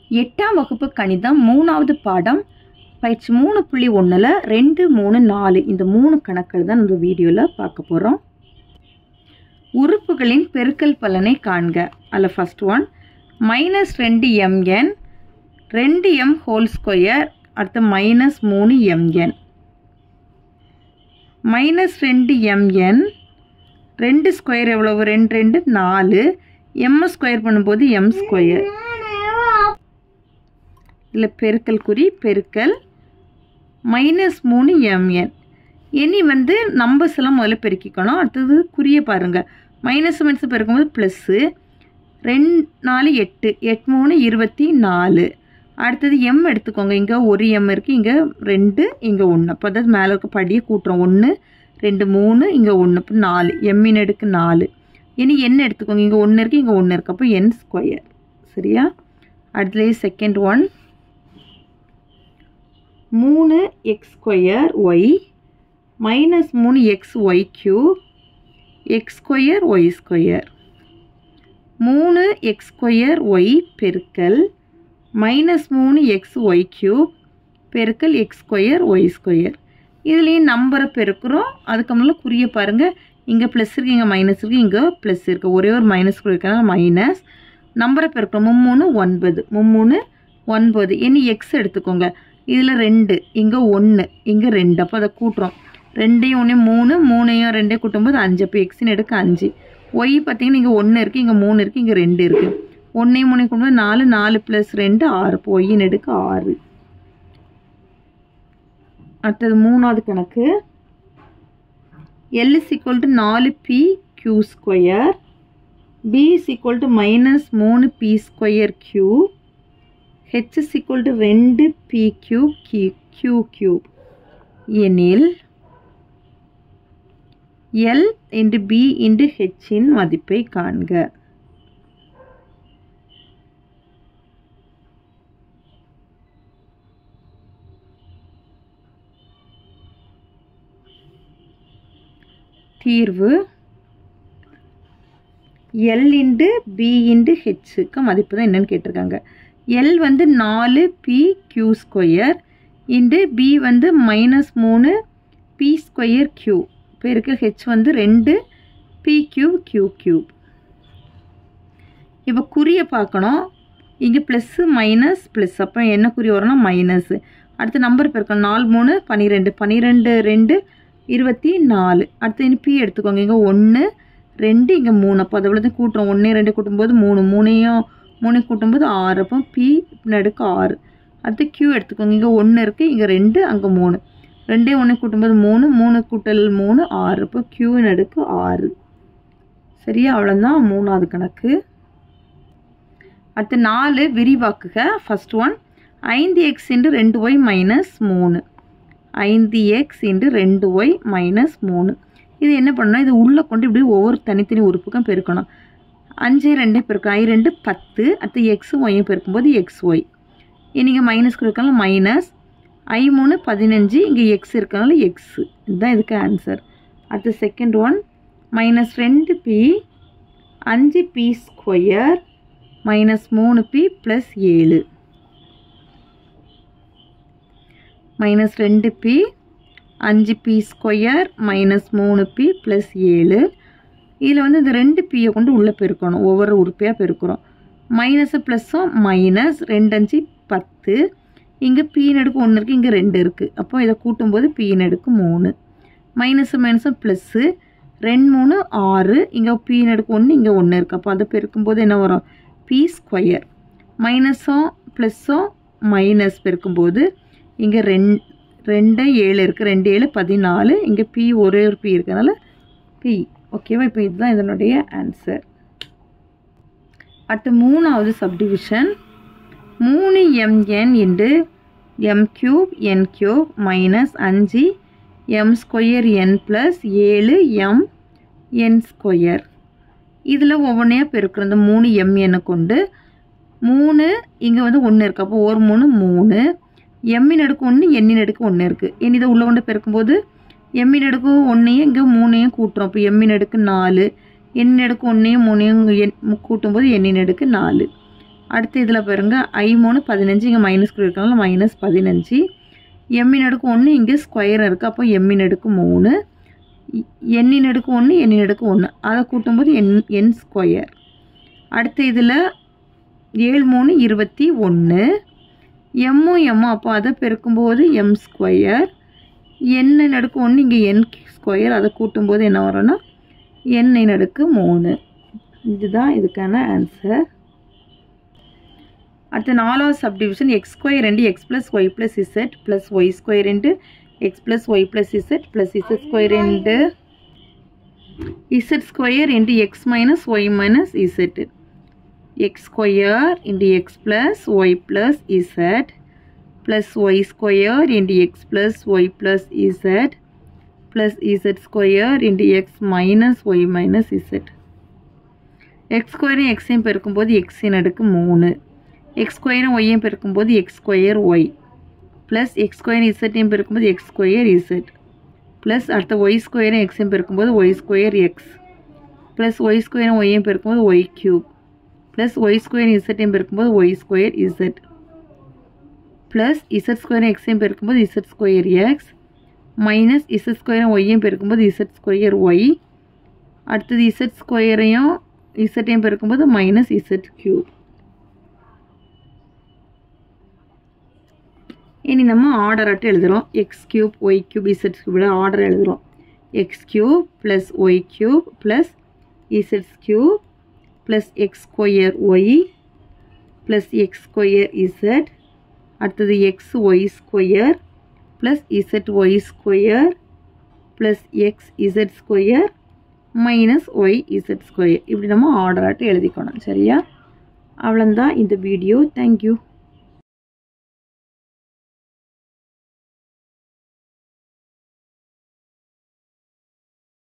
எட்டாம் வகுப்பு கணிதம் மூணாவது பாடம் பயிற்சி மூணு புள்ளி ஒன்றில் ரெண்டு மூணு நாலு இந்த மூணு கணக்கில் தான் நம்ம வீடியோவில் பார்க்க போகிறோம் உறுப்புகளின் பெருக்கல் பலனை காண்க அதில் ஃபஸ்ட் ஒன் மைனஸ் ரெண்டு எம்என் ரெண்டு எம் ஹோல் ஸ்கொயர் அடுத்து மைனஸ் மூணு எம்என் மைனஸ் ரெண்டு எம்என் ரெண்டு ஸ்கொயர் எவ்வளவு ரெண்டு ரெண்டு நாலு எம் ஸ்கொயர் பண்ணும்போது எம் ஸ்கொயர் இல்லை பெருக்கல் குறி பெருக்கல் மைனஸ் மூணு எம்என் இனி வந்து நம்பர்ஸ் எல்லாம் முதல்ல பெருக்கிக்கணும் அடுத்தது குறிய பாருங்கள் மைனஸ் மைனஸ் பெருக்கும்போது ப்ளஸ்ஸு ரெண்டு நாலு எட்டு எட்டு மூணு இருபத்தி நாலு அடுத்தது எம் எடுத்துக்கோங்க இங்கே ஒரு எம் இருக்குது இங்கே ரெண்டு இங்கே ஒன்று அப்போ அதாவது மேலே இருக்க படியை கூட்டுறோம் ஒன்று ரெண்டு மூணு இங்கே ஒன்று இப்போ நாலு எம்மின் எடுக்கு நாலு இனி என் எடுத்துக்கோங்க இங்கே ஒன்று இருக்குது இங்கே ஒன்று இருக்குது அப்போ என் ஸ்கொயர் சரியா அடுத்தது செகண்ட் ஒன் மூணு எக்ஸ் ஸ்கொயர் ஒய் மைனஸ் மூணு X Y cube X square Y square மூணு எக்ஸ் ஸ்கொயர் ஒய் பெருக்கல் மைனஸ் மூணு எக்ஸ் ஒய் கியூப் பெருக்கல் எக்ஸ் ஸ்கொயர் ஒய் ஸ்கொயர் இதுலேயும் நம்பரை பெருக்கிறோம் அதுக்கு முன்னால குறிய பாருங்கள் இங்கே ப்ளஸ் இருக்குது இங்கே மைனஸ் இருக்குது இங்கே ப்ளஸ் இருக்குது ஒரே ஒரு மைனஸ் இருக்கனால மைனஸ் நம்பரை பெருக்கிறோம் மும்மூணு ஒன்பது மும்மூணு ஒன்பது இனி எக்ஸ் எடுத்துக்கோங்க இதில் ரெண்டு இங்கே ஒன்று இங்கே ரெண்டு அப்போ அதை கூட்டுறோம் ரெண்டையும் ஒன்று மூணு மூணையும் ரெண்டையும் கூட்டும்போது அஞ்சு அப்போ எக்ஸின் எடுக்க அஞ்சு ஒய் பார்த்தீங்கன்னா இங்கே ஒன்று இருக்குது இங்கே மூணு இருக்குது இங்கே ரெண்டு இருக்குது ஒன்றையும் மூணையும் கூட்டும்போது நாலு நாலு ப்ளஸ் ரெண்டு ஆறு இப்போ ஒய்யின் எடுக்க ஆறு அடுத்தது மூணாவது கணக்கு எல் இஸ் ஈக்குவல் டு நாலு P Q square P is equal to minus மூணு P square Q H is equal to ரெண்டு பி கியூப் கி கியூ கியூப் எனில் எல் இன்டு பி இன்டு ஹெச்சின் மதிப்பை காண்க தீர்வு எல் இன்டு பி இன்டு ஹெச்சுக்கு மதிப்பு தான் என்னன்னு கேட்டிருக்காங்க எல் வந்து நாலு P Q square into P வந்து மைனஸ் மூணு பி ஸ்கொயர் கியூ பெருக்கல் ஹெச் வந்து ரெண்டு பி கியூ கியூ கியூப் இப்போ குறியை பார்க்கணும் இங்கே ப்ளஸ்ஸு மைனஸ் ப்ளஸ் அப்போ என்ன குறி வரும்னா மைனஸு அடுத்த நம்பர் பெருக்கணும் நாலு மூணு பன்னிரெண்டு பன்னிரெண்டு ரெண்டு இருபத்தி நாலு அடுத்து இனி பி எடுத்துக்கோங்க இங்கே ஒன்று ரெண்டு இங்கே மூணு அப்போ அதை தான் கூட்டுறோம் ஒன்று ரெண்டு கூட்டும்போது மூணு மூணையும் மூணு கூட்டும்போது ஆறு அப்போ பி நடுக்கு ஆறு அடுத்து கியூ எடுத்துக்கோங்க இங்கே ஒன்று இருக்குது இங்கே ரெண்டு அங்கே மூணு ரெண்டே ஒன்று கூட்டும்போது மூணு மூணு கூட்டல் மூணு ஆறு அப்போ கியூ நடுக்கு ஆறு சரியா அவ்வளோதான் மூணாவது கணக்கு அடுத்து நாலு விரிவாக்குக ஃபஸ்ட் ஒன் ஐந்து எக்ஸ் இன்ட்டு ரெண்டு ஒய் மைனஸ் மூணு ஐந்து எக்ஸ் இன்ட்டு ரெண்டு ஒய் மைனஸ் மூணு இது என்ன பண்ணணும் இது உள்ளே கொண்டு இப்படி ஒவ்வொரு தனித்தனி உறுப்புக்கும் பெருக்கணும் அஞ்சு ரெண்டே பெருக்கணும் ஐ ரெண்டு பத்து அடுத்து எக்ஸும் ஒய்யும் பெருக்கும்போது எக்ஸ் ஒய் நீங்கள் மைனஸ் கொடுக்கனால மைனஸ் ஐ மூணு பதினஞ்சு இங்கே எக்ஸ் இருக்கனால எக்ஸு இதுதான் இதுக்கு ஆன்சர் அடுத்து செகண்ட் ஒன் மைனஸ் ரெண்டு பி அஞ்சு பி ஸ்கொயர் மைனஸ் மூணு பி ப்ளஸ் ஏழு மைனஸ் ரெண்டு பி அஞ்சு பி ஸ்கொயர் மைனஸ் மூணு பி ப்ளஸ் ஏழு இதில் வந்து இந்த ரெண்டு பியை கொண்டு உள்ளே பெருக்கணும் ஒவ்வொரு உறுப்பையாக பெருக்கிறோம் மைனஸு ப்ளஸ்ஸும் மைனஸ் ரெண்டு அஞ்சு பத்து இங்கே பீன் எடுக்கு ஒன்று இருக்குது இங்கே ரெண்டு இருக்குது அப்போ இதை கூட்டும்போது பீன் எடுக்கு மூணு மைனஸு மைனஸும் ப்ளஸ்ஸு ரெண்டு மூணு ஆறு இங்கே பீன் எடுக்கு ஒன்று இங்கே ஒன்று இருக்குது அப்போ அதை பெருக்கும்போது என்ன வரும் பி ஸ்கொயர் மைனஸும் ப்ளஸ்ஸும் மைனஸ் பெருக்கும்போது இங்கே ரெண் ரெண்டு ஏழு இருக்குது ரெண்டு ஏழு பதினாலு இங்கே பி ஒரே ஒரு பி இருக்கிறதுனால பி ஓகேவா இப்போ இதுதான் இதனுடைய ஆன்சர் அடுத்து மூணாவது சப்டிவிஷன் மூணு M N into M cube N cube minus அஞ்சு எம் ஸ்கொயர் என் ப்ளஸ் ஏழு எம் என் ஸ்கொயர் இதில் ஒவ்வொன்றையாக பெருக்கிற இந்த மூணு எம்என்னை கொண்டு மூணு இங்கே வந்து ஒன்று இருக்குது அப்போ ஒரு மூணு மூணு எம்மின் அடுக்கு ஒன்று எண்ணின் அடுக்கு ஒன்று இருக்குது என் இதை உள்ளே கொண்டு பெருக்கும்போது எம்மின் அடுக்கு ஒன்றையும் இங்கே மூணையும் கூட்டுறோம் இப்போ எம்மின் அடுக்கு நாலு எண்ணின் அடுக்கு ஒன்றையும் மூணையும் எண் கூட்டும்போது எண்ணின் அடுக்கு நாலு அடுத்து இதில் பாருங்க ஐ மூணு பதினஞ்சு இங்கே மைனஸ் இருக்கனால மைனஸ் பதினஞ்சு எம்மின் அடுக்கு ஒன்று இங்கே ஸ்கொயர் இருக்குது அப்போ எம்மின் அடுக்கு மூணு எண்ணின் அடுக்கு ஒன்று எண்ணின் அடுக்கு ஒன்று அதை கூட்டும்போது என் என் ஸ்கொயர் அடுத்து இதில் ஏழு மூணு இருபத்தி ஒன்று எம்மும் எம்மும் அப்போ அதை பெருக்கும்போது எம் ஸ்கொயர் எண்ணை நடுக்கு ஒன்று இங்கே என் ஸ்கொயர் அதை கூட்டும்போது என்ன வரும்னா எண்ணை நடுக்கு மூணு இதுதான் இதுக்கான ஆன்சர் அடுத்து நாலாவது சப்டிவிஷன் எக்ஸ் ஸ்கொயர் ரெண்டு X plus Y plus Z plus Y square ரெண்டு X plus Y plus Z plus Z square ரெண்டு Z square into X minus Y minus Z X square into X plus Y plus Z plus Y square into X plus Y plus Z plus Z square into X minus Y minus Z X ஸ்கொயரும் எக்ஸையும் பெருக்கும்போது எக்ஸின் அடுக்கு மூணு X ஸ்கொயரும் ஒய்யும் பெருக்கும்போது X square Y plus X square இசட்டையும் பெருக்கும்போது எக்ஸ் ஸ்கொயர் இசட் ப்ளஸ் அடுத்த ஒய் ஸ்கொயரும் எக்ஸையும் பெருக்கும்போது Y square X plus Y ஸ்கொயரும் ஒய்யும் பெருக்கும்போது Y cube plus Y square இசட்டையும் பெருக்கும்போது Y square Z plus Z ஸ்கொயரும் எக்ஸையும் பெருக்கும்போது Z square X minus Z ஸ்கொயரும் ஒய்யும் பெருக்கும்போது இசட் ஸ்கொயர் ஒய் அடுத்தது இசட் ஸ்கொயரையும் இசட்டையும் பெருக்கும்போது மைனஸ் இசட் க்யூப் இனி நம்ம ஆர்டர் அட்டு எழுதுகிறோம் X cube Y cube Z கியூபில் order எழுதுகிறோம் X cube plus Y cube plus Z cube plus X square Y plus X square Z அடுத்தது X Y square plus Z Y square plus X Z square minus Y Z square இப்படி நம்ம order ஆட்டு எழுதிக்கணும் சரியா அவ்வளோந்தான் இந்த video thank you